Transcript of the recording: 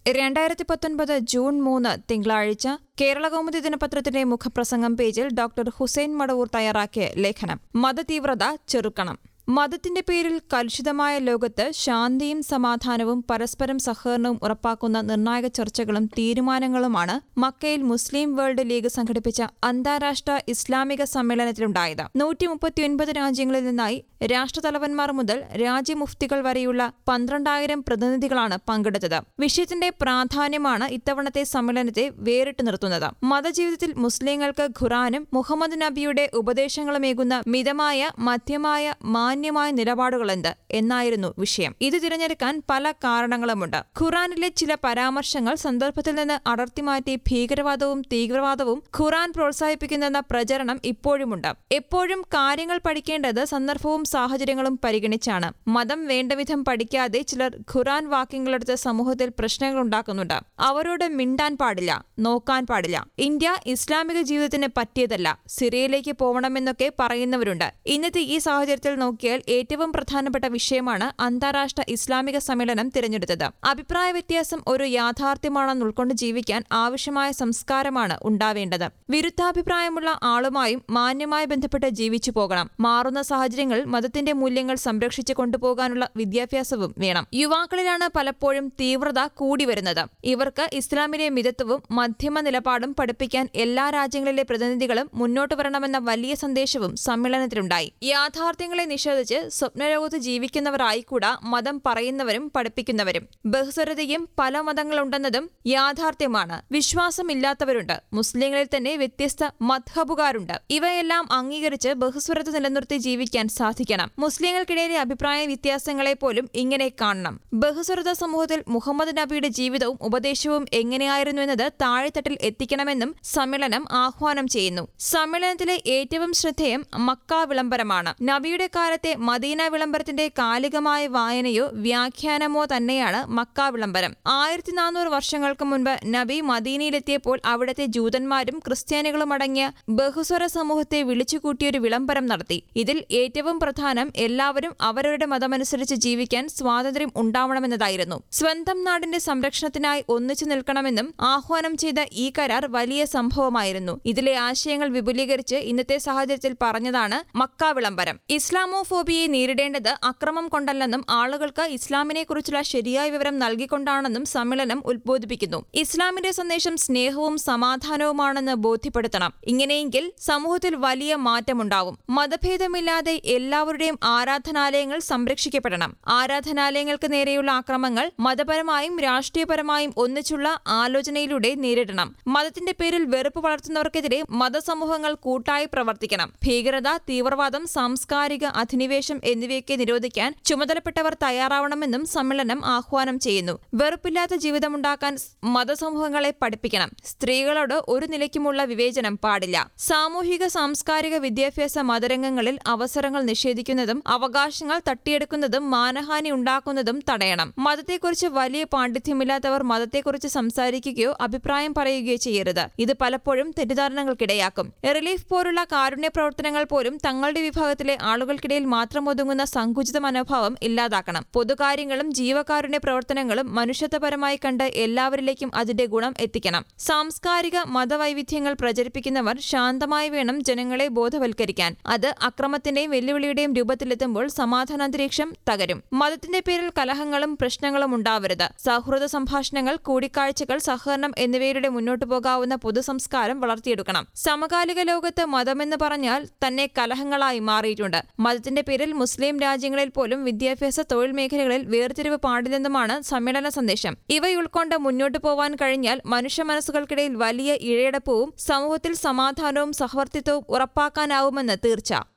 രണ്ടായിരത്തി പത്തൊൻപത് ജൂൺ മൂന്ന് തിങ്കളാഴ്ച കേരളകൗമുദി ദിനപത്രത്തിന്റെ മുഖപ്രസംഗം പേജിൽ ഡോക്ടർ ഹുസൈൻ മടവൂർ തയ്യാറാക്കിയ ലേഖനം മതതീവ്രത ചെറുക്കണം മതത്തിന്റെ പേരിൽ കലുഷിതമായ ലോകത്ത് ശാന്തിയും സമാധാനവും പരസ്പരം സഹകരണവും ഉറപ്പാക്കുന്ന നിർണായക ചർച്ചകളും തീരുമാനങ്ങളുമാണ് മക്കയിൽ മുസ്ലിം വേൾഡ് ലീഗ് സംഘടിപ്പിച്ച അന്താരാഷ്ട്ര ഇസ്ലാമിക സമ്മേളനത്തിലുണ്ടായത് നൂറ്റി മുപ്പത്തിയൊൻപത് രാജ്യങ്ങളിൽ നിന്നായി രാഷ്ട്രതലവന്മാർ മുതൽ രാജ്യമുഫ്തികൾ വരെയുള്ള പന്ത്രണ്ടായിരം പ്രതിനിധികളാണ് പങ്കെടുത്തത് വിഷയത്തിന്റെ പ്രാധാന്യമാണ് ഇത്തവണത്തെ സമ്മേളനത്തെ വേറിട്ട് നിർത്തുന്നത് മതജീവിതത്തിൽ മുസ്ലിങ്ങൾക്ക് ഖുറാനും മുഹമ്മദ് നബിയുടെ ഉപദേശങ്ങളുമേകുന്ന മിതമായ മധ്യമായ മാന്യമായ നിലപാടുകളെന്ത് എന്നായിരുന്നു വിഷയം ഇത് തിരഞ്ഞെടുക്കാൻ പല കാരണങ്ങളുമുണ്ട് ഖുറാനിലെ ചില പരാമർശങ്ങൾ സന്ദർഭത്തിൽ നിന്ന് അടർത്തിമാറ്റി ഭീകരവാദവും തീവ്രവാദവും ഖുറാൻ പ്രോത്സാഹിപ്പിക്കുന്നെന്ന പ്രചരണം ഇപ്പോഴുമുണ്ട് എപ്പോഴും കാര്യങ്ങൾ പഠിക്കേണ്ടത് സന്ദർഭവും സാഹചര്യങ്ങളും പരിഗണിച്ചാണ് മതം വേണ്ടവിധം പഠിക്കാതെ ചിലർ ഖുറാൻ വാക്യങ്ങളെടുത്ത് സമൂഹത്തിൽ പ്രശ്നങ്ങൾ ഉണ്ടാക്കുന്നുണ്ട് അവരോട് മിണ്ടാൻ പാടില്ല നോക്കാൻ പാടില്ല ഇന്ത്യ ഇസ്ലാമിക ജീവിതത്തിന് പറ്റിയതല്ല സിറിയയിലേക്ക് പോകണമെന്നൊക്കെ പറയുന്നവരുണ്ട് ഇന്നത്തെ ഈ സാഹചര്യത്തിൽ നോക്കിയാൽ ഏറ്റവും പ്രധാനപ്പെട്ട വിഷയമാണ് അന്താരാഷ്ട്ര ഇസ്ലാമിക സമ്മേളനം തിരഞ്ഞെടുത്തത് അഭിപ്രായ വ്യത്യാസം ഒരു യാഥാർത്ഥ്യമാണെന്ന് ഉൾക്കൊണ്ട് ജീവിക്കാൻ ആവശ്യമായ സംസ്കാരമാണ് ഉണ്ടാവേണ്ടത് വിരുദ്ധാഭിപ്രായമുള്ള ആളുമായും മാന്യമായി ബന്ധപ്പെട്ട് ജീവിച്ചു പോകണം മാറുന്ന സാഹചര്യങ്ങളിൽ മതത്തിന്റെ മൂല്യങ്ങൾ സംരക്ഷിച്ചു കൊണ്ടുപോകാനുള്ള വിദ്യാഭ്യാസവും വേണം യുവാക്കളിലാണ് പലപ്പോഴും തീവ്രത കൂടി വരുന്നത് ഇവർക്ക് ഇസ്ലാമിലെ മിതത്വവും മധ്യമ നിലപാടും പഠിപ്പിക്കാൻ എല്ലാ രാജ്യങ്ങളിലെ പ്രതിനിധികളും മുന്നോട്ട് വരണമെന്ന വലിയ സന്ദേശവും സമ്മേളനത്തിലുണ്ടായി യാഥാർത്ഥ്യങ്ങളെ നിഷേധിച്ച് സ്വപ്നലോകത്ത് ജീവിക്കുന്നവരായിക്കൂടാ മതം പറയുന്നവരും പഠിപ്പിക്കുന്നവരും ബഹുസ്വരതയും പല മതങ്ങളുണ്ടെന്നതും യാഥാർത്ഥ്യമാണ് വിശ്വാസമില്ലാത്തവരുണ്ട് മുസ്ലിങ്ങളിൽ തന്നെ വ്യത്യസ്ത മദ്ഹബുകാരുണ്ട് ഇവയെല്ലാം അംഗീകരിച്ച് ബഹുസ്വരത നിലനിർത്തി ജീവിക്കാൻ സാധിക്കണം മുസ്ലിങ്ങൾക്കിടയിലെ അഭിപ്രായ വ്യത്യാസങ്ങളെ പോലും ഇങ്ങനെ കാണണം ബഹുസ്വരത സമൂഹത്തിൽ മുഹമ്മദ് നബിയുടെ ജീവിതവും ഉപദേശവും എങ്ങനെയായിരുന്നു എന്നത് താഴെത്തട്ടിൽ എത്തിക്കണമെന്നും സമ്മേളനം ആഹ്വാനം ചെയ്യുന്നു സമ്മേളനത്തിലെ ഏറ്റവും ശ്രദ്ധേയം മക്ക വിളംബരമാണ് നബിയുടെ കാലത്തെ മദീന വിളംബരത്തിന്റെ കാലികമായ വായനയോ വ്യാഖ്യാനമോ തന്നെയാണ് മക്ക വിളംബരം ആയിരത്തി നാനൂറ് വർഷങ്ങൾക്ക് മുൻപ് നബി മദീനയിലെത്തിയപ്പോൾ അവിടുത്തെ ജൂതന്മാരും ക്രിസ്ത്യാനികളും അടങ്ങിയ ബഹുസ്വര സമൂഹത്തെ വിളിച്ചുകൂട്ടിയൊരു വിളംബരം നടത്തി ഇതിൽ ഏറ്റവും പ്രധാനം എല്ലാവരും അവരവരുടെ മതമനുസരിച്ച് ജീവിക്കാൻ സ്വാതന്ത്ര്യം ഉണ്ടാവണമെന്നതായിരുന്നു സ്വന്തം നാടിന്റെ സംരക്ഷണത്തിനായി ഒന്നിച്ചു നിൽക്കണമെന്നും ആഹ്വാനം ചെയ്ത ഈ കരാർ വലിയ സംഭവമായിരുന്നു ഇതിലെ ആശയങ്ങൾ വിപുലീകരിച്ച് ഇന്നത്തെ സാഹചര്യത്തിൽ പറഞ്ഞതാണ് മക്ക വിളംബരം ഇസ്ലാമോഫോബിയെ നേരിടേണ്ടത് അക്രമം കൊണ്ടല്ലെന്നും ആളുകൾക്ക് ഇസ്ലാമിനെക്കുറിച്ചുള്ള ശരിയായ വിവരം നൽകിക്കൊണ്ടാണെന്നും സമ്മേളനം ഉദ്ബോധിപ്പിക്കുന്നു ഇസ്ലാമിന്റെ സന്ദേശം സ്നേഹവും സമാധാനവുമാണെന്ന് ബോധ്യപ്പെടുത്തണം ഇങ്ങനെയെങ്കിൽ സമൂഹത്തിൽ വലിയ മാറ്റമുണ്ടാവും മതഭേദമില്ലാതെ എല്ലാവരുടെയും ആരാധനാലയങ്ങൾ സംരക്ഷിക്കപ്പെടണം ആരാധനാലയങ്ങൾക്ക് നേരെയുള്ള ആക്രമങ്ങൾ മതപരമായും രാഷ്ട്രീയപരമായും ഒന്നിച്ചുള്ള ആലോചനയിലൂടെ നേരിടണം മതത്തിന്റെ പേരിൽ വെറുപ്പ് വളർത്തുന്നവർക്കെതിരെ മതസമൂഹങ്ങൾ കൂട്ടായി പ്രവർത്തിക്കണം ഭീകരത തീവ്രവാദം സാംസ്കാരിക അധിനിവേശം എന്നിവയൊക്കെ നിരോധിക്കാൻ ചുമതലപ്പെട്ടവർ തയ്യാറാവണമെന്നും സമ്മേളനം ആഹ്വാനം ചെയ്യുന്നു വെറുപ്പില്ലാത്ത ജീവിതമുണ്ടാക്കാൻ മതസമൂഹങ്ങളെ പഠിപ്പിക്കണം സ്ത്രീകളോട് ഒരു നിലയ്ക്കുമുള്ള വിവേചനം പാടില്ല സാമൂഹിക സാംസ്കാരിക വിദ്യാഭ്യാസ മതരംഗങ്ങളിൽ അവസരങ്ങൾ നിഷേധിക്കുന്നതും അവകാശങ്ങൾ തട്ടിയെടുക്കുന്നതും മാനഹാനി ഉണ്ടാക്കുന്നതും തടയണം മതത്തെക്കുറിച്ച് വലിയ പാണ്ഡിത്യമില്ലാത്തവർ മതത്തെക്കുറിച്ച് സംസാരിക്കുകയോ അഭിപ്രായം പറയുകയോ ചെയ്യരുത് ഇത് പലപ്പോഴും തെറ്റിദ്ധാരണകൾക്കിടയാക്കും റിലീഫ് പോലുള്ള കാരുണ്യ പ്രവർത്തനങ്ങൾ പോലും തങ്ങളുടെ വിഭാഗത്തിലെ ആളുകൾക്കിടയിൽ മാത്രം ഒതുങ്ങുന്ന സങ്കുചിത മനോഭാവം ഇല്ലാതാക്കണം പൊതുകാര്യങ്ങളും ജീവകാരുണ്യ പ്രവർത്തനങ്ങളും മനുഷ്യത്വപരമായി കണ്ട് എല്ലാവരിലേക്കും അതിന്റെ ഗുണം എത്തിക്കണം സാംസ്കാരിക മതവൈവിധ്യങ്ങൾ പ്രചരിപ്പിക്കുന്നവർ ശാന്തമായി വേണം ജനങ്ങളെ ബോധവൽക്കരിക്കാൻ അത് അക്രമത്തിന്റെയും വെല്ലുവിളിയുടെയും രൂപത്തിലെത്തുമ്പോൾ സമാധാനാന്തരീക്ഷം തകരും മതത്തിന്റെ പേരിൽ കലഹങ്ങളും പ്രശ്നങ്ങളും ഉണ്ടാവരുത് സൗഹൃദ സംഭാഷണങ്ങൾ കൂടിക്കാഴ്ചകൾ സഹകരണം എന്നിവയിലൂടെ മുന്നോട്ടു പോകാവുന്ന പൊതുസംസ്കാരം വളർത്തിയെടുക്കണം സമകാലിക ലോകത്ത് മതമെന്ന് പറഞ്ഞാൽ തന്നെ കലഹങ്ങളായി മാറിയിട്ടുണ്ട് മതത്തിന്റെ പേരിൽ മുസ്ലിം രാജ്യങ്ങളിൽ പോലും വിദ്യാഭ്യാസ തൊഴിൽ മേഖലകളിൽ വേർതിരിവ് പാടില്ലെന്നുമാണ് സമ്മേളന സന്ദേശം ഇവ ഉൾക്കൊണ്ട് മുന്നോട്ടു പോവാൻ കഴിഞ്ഞാൽ മനുഷ്യ മനസ്സുകൾക്കിടയിൽ വലിയ ഇഴയടപ്പവും സമൂഹത്തിൽ സമാധാനവും സഹവർത്തിത്വവും ഉറപ്പാക്കാനാവുമെന്ന് തീർച്ച